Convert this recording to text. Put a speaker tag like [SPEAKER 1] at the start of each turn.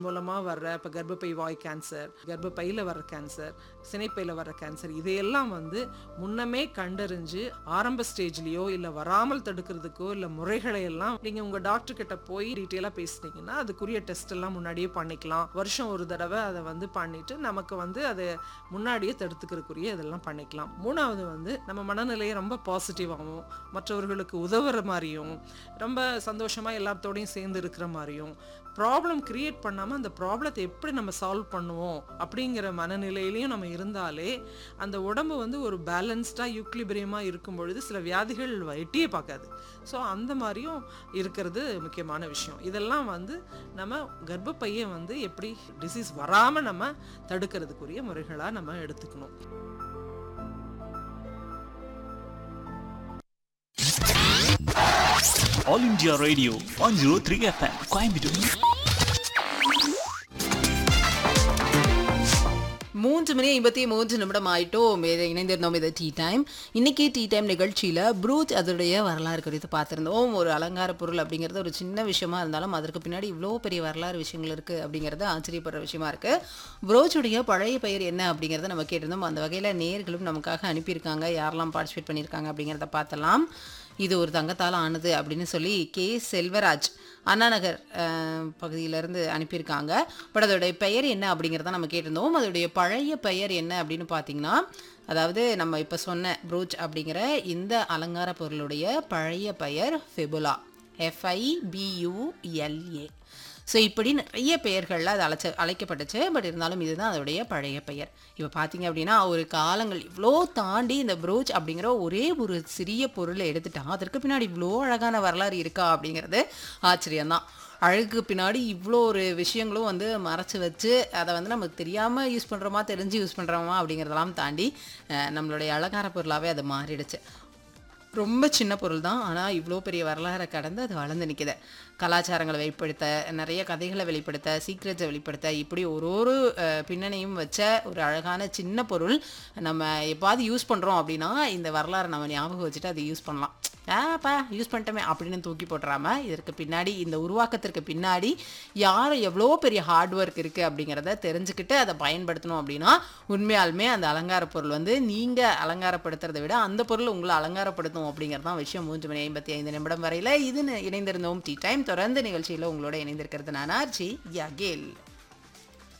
[SPEAKER 1] மூலமா வர்ற இப்போ கர்ப்பப்பை வாய் கேன்சர் கர்ப்பப்பையில் வர்ற கேன்சர் சினைப்பையில் வர்ற கேன்சர் இதையெல்லாம் வந்து முன்னமே கண்டறிஞ்சு ஆரம்ப ஸ்டேஜ்லேயோ இல்லை வராமல் தடுக்கிறதுக்கோ இல்லை முறைகளை எல்லாம் நீங்கள் உங்கள் டாக்டர் கிட்ட போய் டீட்டெயிலாக பேசுனீங்கன்னா அதுக்குரிய டெஸ்ட் எல்லாம் முன்னாடியே பண்ணிக்கலாம் வருஷம் ஒரு தடவை அதை வந்து பண்ணிட்டு நமக்கு வந்து அதை முன்னாடியே தடுத்துக்கிறதுக்குரிய இதெல்லாம் பண்ணிக்கலாம் மூணாவது வந்து நம்ம மனநிலையை ரொம்ப பாசிட்டிவாகவும் மற்றவர்களுக்கு உதவுற மாதிரியும் ரொம்ப சந்தோஷமாக எல்லாத்தோடையும் சேர்ந்து இருக்கிற மாதிரியும் ப்ராப்ளம் கிரியேட் பண்ணாமல் அந்த ப்ராப்ளத்தை எப்படி நம்ம சால்வ் பண்ணுவோம் அப்படிங்கிற மனநிலையிலையும் நம்ம இருந்தாலே அந்த உடம்பு வந்து ஒரு பேலன்ஸ்டாக யூக்லிபிரியமாக இருக்கும் பொழுது சில வியாதிகள் எட்டியே பார்க்காது ஸோ அந்த மாதிரியும் இருக்கிறது முக்கியமான விஷயம் இதெல்லாம் வந்து நம்ம கர்ப்பப்பையை வந்து எப்படி டிசீஸ் வராமல் நம்ம தடுக்கிறதுக்குரிய முறைகளாக நம்ம எடுத்துக்கணும்
[SPEAKER 2] All India Radio one zero three FM Coimbatore
[SPEAKER 3] மூன்று மணி ஐம்பத்தி மூன்று நிமிடம் ஆயிட்டோம் இது இணைந்திருந்தோம் இது டீ டைம் இன்னைக்கு டீ டைம் நிகழ்ச்சியில் ப்ரூச் அதோடைய வரலாறு குறித்து பார்த்துருந்தோம் ஒரு அலங்கார பொருள் அப்படிங்கிறது ஒரு சின்ன விஷயமா இருந்தாலும் அதற்கு பின்னாடி இவ்வளோ பெரிய வரலாறு விஷயங்கள் இருக்குது அப்படிங்கிறது ஆச்சரியப்படுற விஷயமா இருக்குது ப்ரோச்சுடைய பழைய பெயர் என்ன அப்படிங்கிறத நம்ம கேட்டிருந்தோம் அந்த வகையில் நேர்களும் நமக்காக அனுப்பியிருக்காங்க யாரெல்லாம் பார்ட்டிசிபேட் பண்ணியிருக்காங்க அப்படிங்கிறத பார்த்தலாம் இது ஒரு தங்கத்தால் ஆனது அப்படின்னு சொல்லி கே செல்வராஜ் அண்ணா நகர் அஹ், பகுதியிலேருந்து அனுப்பியிருக்காங்க பட் அதோடைய பெயர் என்ன அப்படிங்கிறத நம்ம கேட்டிருந்தோம் அதோடைய பழைய பெயர் என்ன அப்படின்னு பார்த்தீங்கன்னா அதாவது நம்ம இப்போ சொன்ன ப்ரூச் அப்படிங்கிற இந்த அலங்கார பொருளுடைய பழைய பெயர் ஃபெபுலா எஃப்ஐபியூஎல்ஏ ஸோ இப்படி நிறைய பெயர்களில் அது அழைச்ச அழைக்கப்பட்டுச்சு பட் இருந்தாலும் இதுதான் அதோடைய பழைய பெயர் இப்போ பார்த்தீங்க அப்படின்னா ஒரு காலங்கள் இவ்வளோ தாண்டி இந்த ப்ரோச் அப்படிங்கிற ஒரே ஒரு சிறிய பொருளை எடுத்துட்டா அதற்கு பின்னாடி இவ்வளோ அழகான வரலாறு இருக்கா அப்படிங்கிறது ஆச்சரியம்தான் அழகுக்கு பின்னாடி இவ்வளோ ஒரு விஷயங்களும் வந்து மறைச்சு வச்சு அதை வந்து நமக்கு தெரியாமல் யூஸ் பண்ணுறோமா தெரிஞ்சு யூஸ் பண்ணுறோமா அப்படிங்கிறதெல்லாம் தாண்டி அஹ், நம்மளுடைய அலங்கார பொருளாகவே அது மாறிடுச்சு ரொம்ப சின்ன பொருள் தான் ஆனால் இவ்வளோ பெரிய வரலாறை கடந்து அது வளர்ந்து நிற்குது கலாச்சாரங்களை வெளிப்படுத்த நிறைய கதைகளை வெளிப்படுத்த சீக்ரெட்ஸை வெளிப்படுத்த இப்படி ஒரு ஒரு அஹ், பின்னணியும் வச்ச ஒரு அழகான சின்ன பொருள் நம்ம எப்பாவது யூஸ் பண்ணுறோம் அப்படின்னா இந்த வரலாறை நம்ம ஞாபகம் வச்சுட்டு அதை யூஸ் பண்ணலாம் ஆப்பா யூஸ் பண்ணிட்டோமே அப்படின்னு தூக்கி போட்டுறாம இதற்கு பின்னாடி இந்த உருவாக்கத்திற்கு பின்னாடி யார் எவ்வளோ பெரிய ஹார்ட் ஒர்க் இருக்குது அப்படிங்கிறத தெரிஞ்சுக்கிட்டு அதை பயன்படுத்தணும் அப்படின்னா உண்மையாலுமே அந்த அலங்கார பொருள் வந்து நீங்கள் அலங்காரப்படுத்துறதை விட அந்த பொருள் உங்களை அலங்காரப்படுத்தும் அப்படிங்கிறது தான் விஷயம் மூன்று மணி ஐம்பத்தி ஐந்து நிமிடம் வரையில் இது இணைந்திருந்தோம் டீ டைம் தொடர்ந்து நிகழ்ச்சியில் உங்களோட இணைந்திருக்கிறது நான் ஆர்ச்சி யகேல்